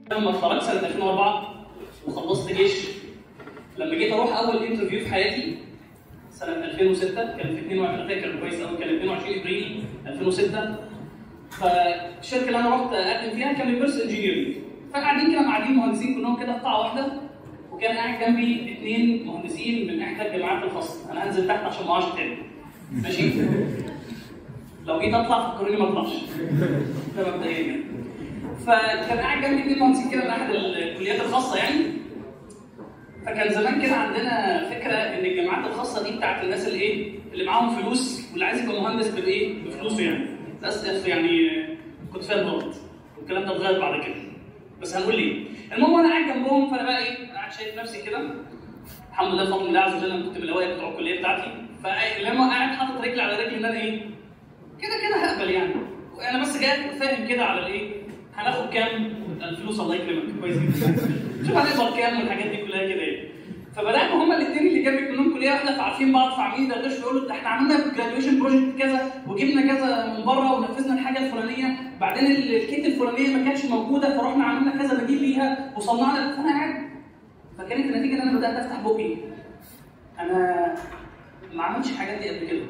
لما اتخرجت سنه 2004 وخلصت جيش لما جيت اروح اول انترفيو في حياتي سنه 2006 كان في 22 أنا فاكر كويس قوي كان 22 ابريل 2006 فالشركه اللي انا رحت اقدم فيها كان ريفرس انجينيرنج فقاعدين كده قاعدين مهندسين كلهم كده في قاعه واحده وكان قاعد جنبي اثنين مهندسين من احدى الجامعات الخاصه انا هنزل تحت عشان ما اقعش تاني ماشي لو جيت اطلع فكروني ما اطلعش ده مبدئيا يعني فكان قاعد جنبي اثنين مهندسين كده من احد الكليات الخاصه يعني فكان زمان كده عندنا فكره ان الجامعات الخاصه دي بتاعت الناس اللي ايه اللي معاهم فلوس واللي عايز يبقى مهندس بالايه بفلوسه يعني للاسف يعني كنت فاهم غلط والكلام ده اتغير بعد كده بس هنقول ليه المهم وانا قاعد جنبهم فانا بقى ايه قاعد شايف نفسي كده الحمد لله بفضل الله عز وجل انا كنت من الاوائل بتوع الكليه بتاعتي فلما قاعد حاطط رجلي على رجلي ان انا ايه كده كده هقبل يعني انا بس جاي فاهم كده على الايه هناخد كام الفلوس الله يكرمك كويس جدا شوف هنقبض كام والحاجات دي كلها كده ايه فبدات هما الاثنين اللي جنبي كلهم كليه واحده فعارفين بعض فعاملين يدردشوا يقولوا ده احنا عملنا جراديويشن بروجكت كذا وجبنا كذا من بره ونفذنا الحاجه الفلانيه بعدين الكيت الفلانيه ما كانتش موجوده فرحنا عملنا كذا بديل ليها وصنعنا فانا قاعد فكانت النتيجه ان انا بدات افتح بقي انا ما عملتش الحاجات دي قبل كده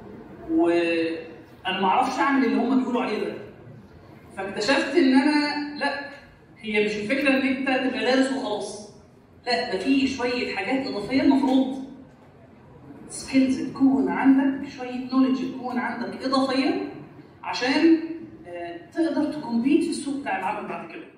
وانا ما اعرفش اعمل اللي هم بيقولوا عليه ده فاكتشفت ان انا لا هي مش الفكره ان انت تبقى دارس وخلاص لا ده في شويه حاجات اضافيه المفروض سكيلز تكون عندك شويه نولج تكون عندك اضافيه عشان آه، تقدر تكمبيت في السوق بتاع العمل بعد كده